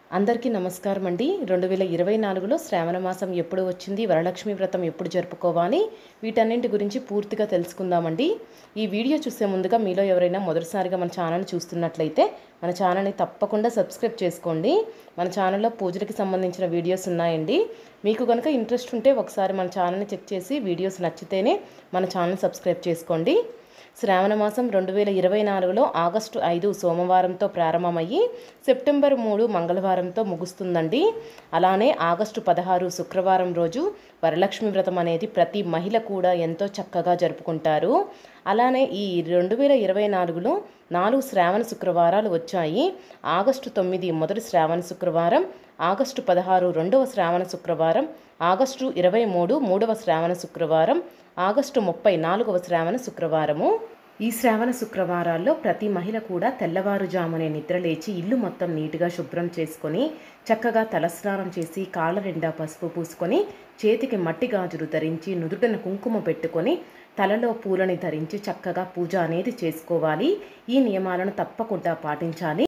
అందరికీ నమస్కారం అండి రెండు వేల ఇరవై నాలుగులో శ్రావణ మాసం ఎప్పుడు వచ్చింది వరలక్ష్మి వ్రతం ఎప్పుడు జరుపుకోవాలి వీటన్నింటి గురించి పూర్తిగా తెలుసుకుందామండి ఈ వీడియో చూసే ముందుగా మీలో ఎవరైనా మొదటిసారిగా మన ఛానల్ చూస్తున్నట్లయితే మన ఛానల్ని తప్పకుండా సబ్స్క్రైబ్ చేసుకోండి మన ఛానల్లో పూజలకి సంబంధించిన వీడియోస్ ఉన్నాయండి మీకు కనుక ఇంట్రెస్ట్ ఉంటే ఒకసారి మన ఛానల్ని చెక్ చేసి వీడియోస్ నచ్చితేనే మన ఛానల్ సబ్స్క్రైబ్ చేసుకోండి శ్రావణ మాసం రెండు వేల ఇరవై నాలుగులో ఆగస్టు ఐదు సోమవారంతో ప్రారంభమయ్యి సెప్టెంబర్ మూడు మంగళవారంతో ముగుస్తుందండి అలానే ఆగస్టు పదహారు శుక్రవారం రోజు వరలక్ష్మి వ్రతం అనేది ప్రతి మహిళ కూడా ఎంతో చక్కగా జరుపుకుంటారు అలానే ఈ రెండు వేల ఇరవై నాలుగులో నాలుగు శ్రావణ శుక్రవారాలు వచ్చాయి ఆగస్టు తొమ్మిది మొదటి శ్రావణ శుక్రవారం ఆగస్టు పదహారు రెండవ శ్రావణ శుక్రవారం ఆగస్టు ఇరవై మూడు మూడవ శ్రావణ శుక్రవారం ఆగస్టు ముప్పై నాలుగవ శ్రావణ శుక్రవారము ఈ శ్రావణ శుక్రవారాల్లో ప్రతి మహిళ కూడా తెల్లవారుజామునే నిద్రలేచి ఇల్లు మొత్తం నీట్గా శుభ్రం చేసుకొని చక్కగా తలస్నానం చేసి కాళ్ళ నిండా పసుపు పూసుకొని చేతికి మట్టి గాజులు ధరించి నుదుటన కుంకుమ పెట్టుకొని తలలో పూలని ధరించి చక్కగా పూజ అనేది చేసుకోవాలి ఈ నియమాలను తప్పకుండా పాటించాలి